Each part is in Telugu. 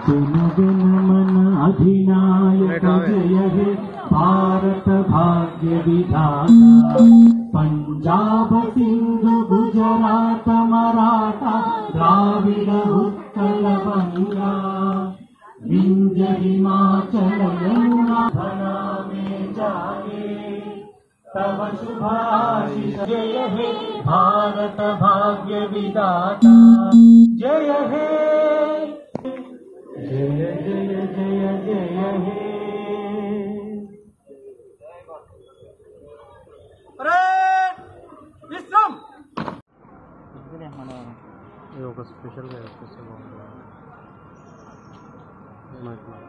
जनगणमन अधिनायक जय हे भारत भाग्य विधाता पंजाब सिंध गुजरात मराठा द्राविड उत्कल बंगा विंध्य हिमाचल यमुना धरा में जागे तव शुभाशिष जय हे भारत भाग्य विदाता जय हे जय जय जय जय हे ఇది ఒక స్పెషల్గా వేస్తే బాగుంటుంది మైక్ లో.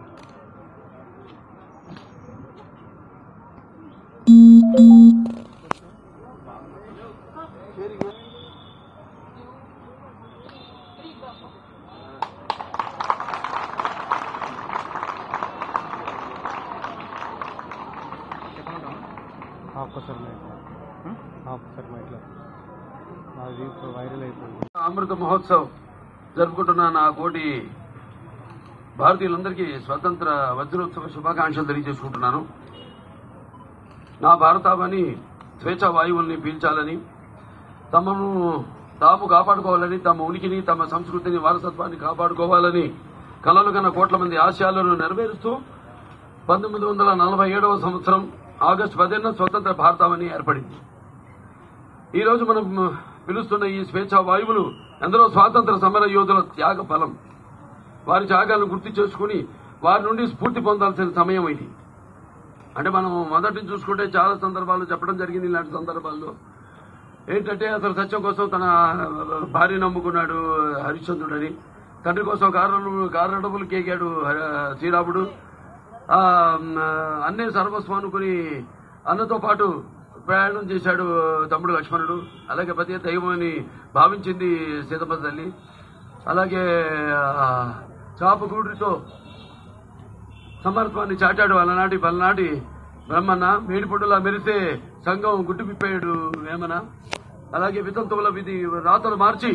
ఒక్కసారి మైక్ లో. ఒక్కసారి మైక్ లో. అది ఇప్పుడు వైరల్ అయిపోయింది అమృత మహోత్సవ్ జరుపుకుంటున్న నా కోటి భారతీయులందరికీ స్వతంత్ర వజ్రోత్సవ శుభాకాంక్షలు తెలియజేసుకుంటున్నాను నా భారతావని స్వేచ్ఛ వాయువుల్ని పీల్చాలని తమను తాము కాపాడుకోవాలని తమ ఉనికిని తమ సంస్కృతిని వారసత్వాన్ని కాపాడుకోవాలని కలలు కన్న కోట్ల మంది ఆశయాలను నెరవేరుస్తూ పంతొమ్మిది వందల నలభై ఏడవ సంవత్సరం ఆగస్టు పదిహేను స్వతంత్ర భారతావని ఏర్పడింది ఈ రోజు మనం పిలుస్తున్న ఈ స్వేచ్ఛా వాయువులు ఎందరో స్వాతంత్ర సమర యోధుల త్యాగ ఫలం వారి త్యాగాలను గుర్తు చేసుకుని వారి నుండి స్ఫూర్తి పొందాల్సిన సమయం ఇది అంటే మనం మొదటి నుంచి చూసుకుంటే చాలా సందర్భాలు చెప్పడం జరిగింది ఇలాంటి సందర్భాల్లో ఏంటంటే అతను సత్యం కోసం తన భార్య నమ్ముకున్నాడు హరిశ్చంద్రుడని తండ్రి కోసం కారణం కారణములు కేగాడు హర- శ్రీరాముడు ఆ, మ్, అన్నే సర్వస్వం అనుకుని అన్నతో పాటు ప్రయాణం చేశాడు తమ్ముడు లక్ష్మణుడు అలాగే ప్రతి దైవం అని భావించింది సీతమ్మ తల్లి అలాగే ఆ, చాపకూడితో సమర్థాన్ని చాటాడు అలనాటి పలనాటి బ్రహ్మన్న మేడిపొడులా మెరిసే సంఘం గుట్టు పిప్పాడు వేమన అలాగే వితంతువుల విధి రాతలు మార్చి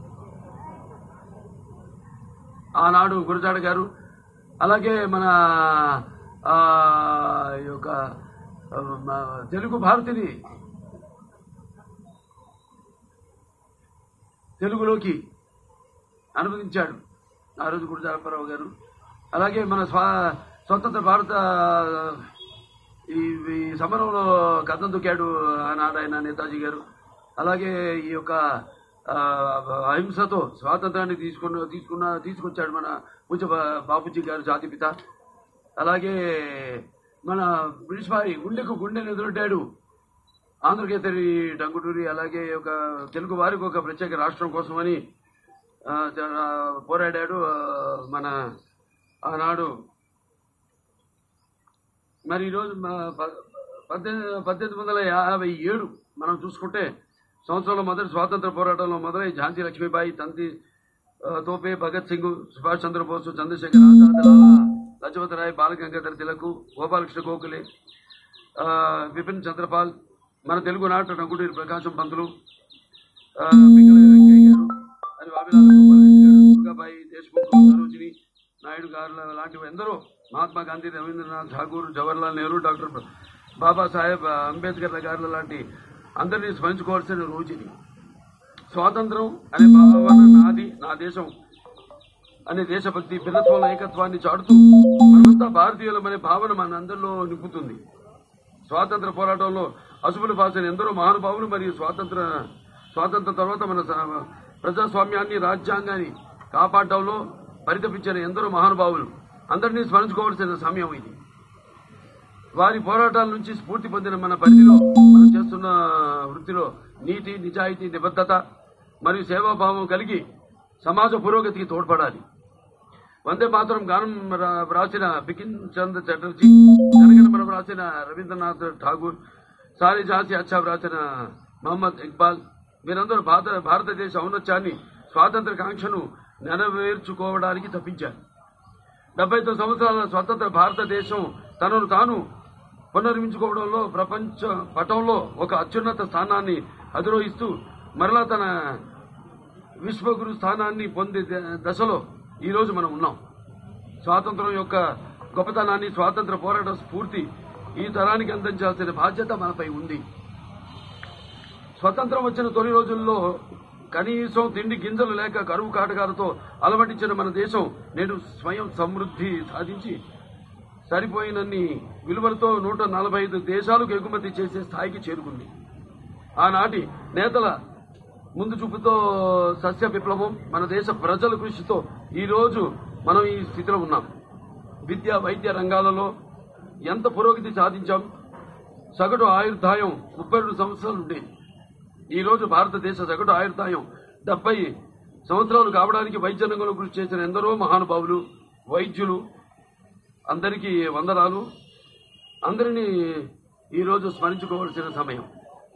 ఆనాడు గురజాడ గారు అలాగే మన ఆ, ఈ యొక్క ఆ, మ- తెలుగు భారతిని తెలుగులోకి అనువదించాడు ఆ రోజు గురుజాపరావు గారు అలాగే మన స్వా స్వతంత్ర భారత ఈ ఈ సమరంలో కథం దొక్కాడు ఆనాడు ఆయన నేతాజీ గారు అలాగే ఈ యొక్క ఆ, అహింసతో స్వాతంత్రాన్ని తీసుకున్న తీసుకున్న తీసుకొచ్చాడు మన పూజ బా- బాపూజీ గారు జాతిపిత అలాగే మన బ్రిటిష్ వారి గుండెకు గుండెను ఎదురొడ్డాడు ఆంధ్రకేసరి టంగుటూరి అలాగే ఒక తెలుగు వారికి ఒక ప్రత్యేక రాష్ట్రం కోసమని ఆ, చాలా పోరాడాడు ఆ, మన ఆనాడు మరి ఈరోజు మా- ప- పద్దెనిమిది పద్దెనిమిది వందల యాభై ఏడు మనం చూసుకుంటే సంవత్సరంలో మొదటి స్వాతంత్ర పోరాటంలో మొదలై ఝాన్సీ లక్ష్మీబాయి తంతి ఆ, తోపే భగత్ సింగ్ సుభాష్ చంద్రబోస్ చంద్రశేఖర్ ఆజాద్ లజపతి రాయ్ బాలగంగాధర్ తిలక్ గోపాలకృష్ణ గోఖలే ఆ, విపిన్ చంద్రపాల్ మన తెలుగు నాట నగుడూరి ప్రకాశం పంతులు ఆ, పింగళి వెంకయ్య గారు అని వావిలాల గోపాలకృష్ణ గారు దుర్గాబాయి దేశ్ముఖ్ సరోజిని నాయుడు గారు లాంటి ఎందరో మహాత్మా గాంధీ రవీంద్రనాథ్ ఠాగూర్ జవహర్లాల్ నెహ్రూ డాక్టర్ బాబాసాహెబ్ అంబేద్కర్ గారు లాంటి అందరినీ స్మరించుకోవాల్సిన రోజు ఇది స్వాతంత్రం అనే భావన నాది నా దేశం అనే దేశభక్తి భిన్నత్వంలో ఏకత్వాన్ని చాటుతూ మనమంతా భారతీయులమనే భావన మన అందరిలో నింపుతుంది స్వాతంత్ర పోరాటంలో అసుపులు పాసిన ఎందరో మహానుభావులు మరియు స్వాతంత్ర స్వాతంత్ర తర్వాత మన స- ప్రజాస్వామ్యాన్ని రాజ్యాంగాన్ని కాపాడటంలో పరితపించిన ఎందరో మహానుభావులు అందరినీ స్మరించుకోవాల్సిన సమయం ఇది వారి పోరాటాల నుంచి స్ఫూర్తి పొందిన మన పరిధిలో మనం చేస్తున్న వృత్తిలో నీతి నిజాయితీ నిబద్ధత మరియు సేవాభావం కలిగి సమాజ పురోగతికి తోడ్పడాలి వందే మాత్రం గానం రా- రాసిన బికిన్ చంద్ర చటర్జీ జనగణమనం రాసిన రవీంద్రనాథ్ ఠాగూర్ సారి ఝాన్సీ అచ్చా రాసిన మహమ్మద్ ఇక్బాల్ వీరందరూ భారత భారతదేశ ఔన్నత్యాన్ని స్వాతంత్ర కాంక్షను నెరవేర్చుకోవడానికి తప్పించారు డెబ్బై తొమ్మిది సంవత్సరాల స్వతంత్ర భారతదేశం తనను తాను పునర్మించుకోవడంలో ప్రపంచ పటంలో ఒక అత్యున్నత స్థానాన్ని అధిరోహిస్తూ మరలా తన విశ్వగురు స్థానాన్ని పొందే ద- దశలో ఈ రోజు మనం ఉన్నాం స్వాతంత్రం యొక్క గొప్పతనాన్ని స్వాతంత్ర పోరాట స్ఫూర్తి ఈ తరానికి అందించాల్సిన బాధ్యత మనపై ఉంది స్వతంత్రం వచ్చిన తొలి రోజుల్లో కనీసం తిండి గింజలు లేక కరువు కాటకాలతో అలవటించిన మన దేశం నేడు స్వయం సమృద్ధి సాధించి సరిపోయినన్ని విలువలతో నూట నలభై ఐదు దేశాలకు ఎగుమతి చేసే స్థాయికి చేరుకుంది ఆనాటి నేతల ముందు చూపుతో సస్య విప్లవం మన దేశ ప్రజల కృషితో ఈ రోజు మనం ఈ స్థితిలో ఉన్నాం విద్య వైద్య రంగాలలో ఎంత పురోగతి సాధించాం సగటు ఆయుర్దాయం ముప్పై రెండు సంవత్సరాలు ఉండేది ఈ రోజు భారతదేశ సగటు ఆయుర్దాయం డెబ్బై సంవత్సరాలు కావడానికి వైద్య రంగంలో కృషి చేసిన ఎందరో మహానుభావులు వైద్యులు అందరికీ వందనాలు అందరినీ ఈరోజు స్మరించుకోవాల్సిన సమయం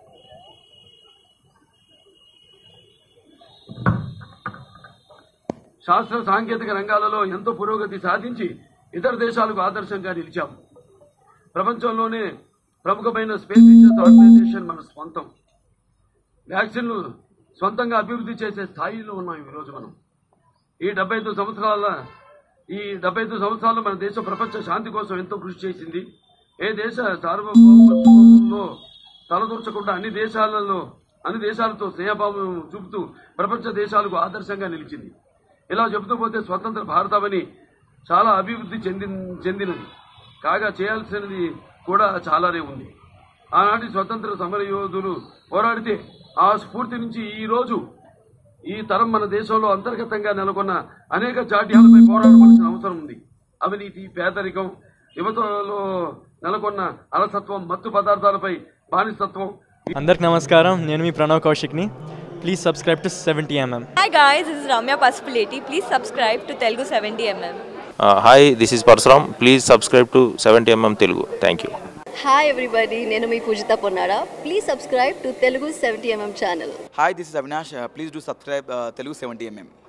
శాస్త్ర సాంకేతిక రంగాలలో ఎంతో పురోగతి సాధించి ఇతర దేశాలకు ఆదర్శంగా నిలిచాం ప్రపంచంలోనే ప్రముఖమైన స్పేస్ రీసెర్చ్ ఆర్గనైజేషన్ మన స్వంతం వ్యాక్సిన్లు సొంతంగా అభివృద్ధి చేసే స్థాయిలో ఉన్నాం ఈ రోజు మనం ఈ డెబ్బై ఐదు సంవత్సరాల ఈ డెబ్బై ఐదు సంవత్సరాలు మన దేశం ప్రపంచ శాంతి కోసం ఎంతో కృషి చేసింది ఏ దేశ సార్వభౌమత్వంలో తలదూర్చకుండా అన్ని దేశాలలో అన్ని దేశాలతో స్నేహభావం చూపుతూ ప్రపంచ దేశాలకు ఆదర్శంగా నిలిచింది ఇలా చెబుతూ పోతే స్వతంత్ర భారతమని చాలా అభివృద్ధి చెంది చెందినది కాగా చేయాల్సినది కూడా చాలానే ఉంది ఆనాటి స్వతంత్ర సమర యోధులు పోరాడితే ఆ స్ఫూర్తి నుంచి ఈ రోజు ఈ తరం మన దేశంలో అంతర్గతంగా నెలకొన్న అనేక జాడ్యాలపై పోరాడవలసిన అవసరం ఉంది అవినీతి పేదరికం యువతలో నెలకొన్న అలసత్వం మత్తు పదార్థాలపై బానిసత్వం అందరికి నమస్కారం నేను మీ ప్రణవ్ కౌశిక్ని please subscribe to seventy MM Hi guys, this is Ramya Pasupuleti. Please subscribe to Telugu 70mm. Hi this is Parashuram please subscribe to seventy MM Telugu thank you hi everybody నేను మీ Pujitha Ponnara please subscribe to Telugu seventy MM channel Hi, this is Avinash. Uh, please do subscribe uh, Telugu 70mm.